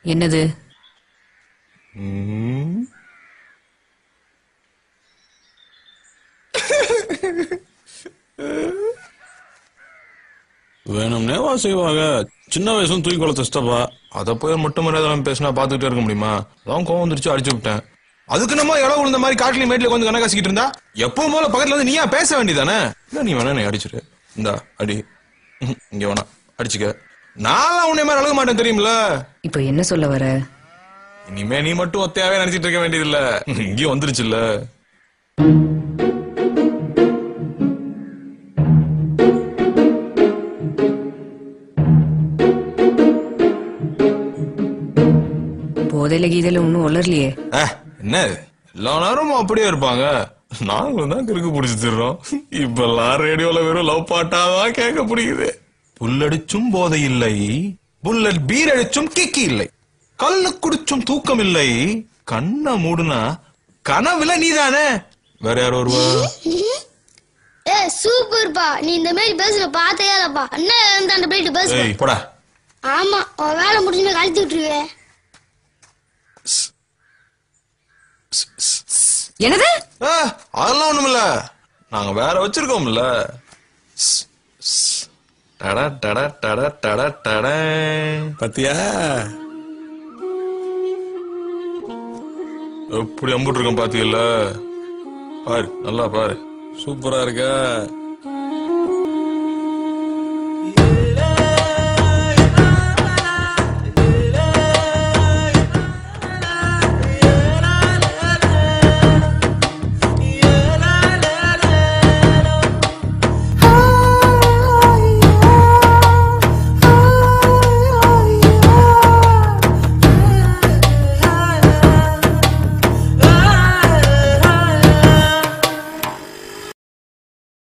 என்னது ம். வேணும்னே வா செய்வாங்க சின்ன வயசுல தூக்கி கொலை தஸ்டப்பா அதை போய் மட்டும் மரியாதை பேசினா பாத்துக்கிட்டே இருக்க முடியுமா அதான் கோவம் வந்துருச்சு அடிச்சு விட்டேன் அதுக்கு நம்ம இடம் விழுந்த மாதிரி காட்டுல மேட்ல வந்து கணக்கு கசிக்கிட்டு இருந்தா எப்பவும் போல பக்கத்துல வந்து நீயா பேச வேண்டியதானே இல்ல நீ வேணா நீ அடிச்சிரு இந்தா அடி ம், இங்க வேணா அடிச்சுக்க நான் உன்னை மாதிரி அழக மாட்டேன் தெரியுமில்ல இப்போ என்ன சொல்ல வர இனிமே நீ மட்டும் ஒத்தையாவே நினைச்சிட்டு இருக்க வேண்டியதில்ல இங்கேயும் வந்துருச்சுல்ல போதையில கீதையில ஒன்னும் உளரலையே அஹ், என்ன இது? எல்லா நேரமும் அப்படியே இருப்பாங்க நாங்களும் தான் கிறுக்கு பிடிச்சி திடுறோம் இப்பெல்லாம் ரேடியோல வெறும் லவ் பாட்டாதான் கேட்க பிடிக்குது புல்லடிச்சும் போதை இல்லை புல்லட் பீர் அடிச்சும் கிக்கி இல்லை கல்லு குடிச்சும் தூக்கம் இல்லை கண்ணை மூடுனா கனவுல நீதானே வேற யார் வருவா ஏ சூப்பர்ப்பா நீ இந்த மாதிரி பேசுற பார்த்தே இல்லப்பா அண்ணன் இருந்தாண்ட போயிட்டு பேசு ஏய் போடா ஆமா உன் வேலை முடிஞ்சுமே கழித்து விட்டுருவேன் என்னது ஆ, அதெல்லாம் ஒண்ணுமில்ல நாங்க வேற வச்சிருக்கோம்ல ஸ், ஸ். டட டட டட டட டட பாத்தியா எப்படி அம்புட்டு இருக்கோம் பாத்தீங்கல்ல பாரு நல்லா பாரு சூப்பரா இருக்கா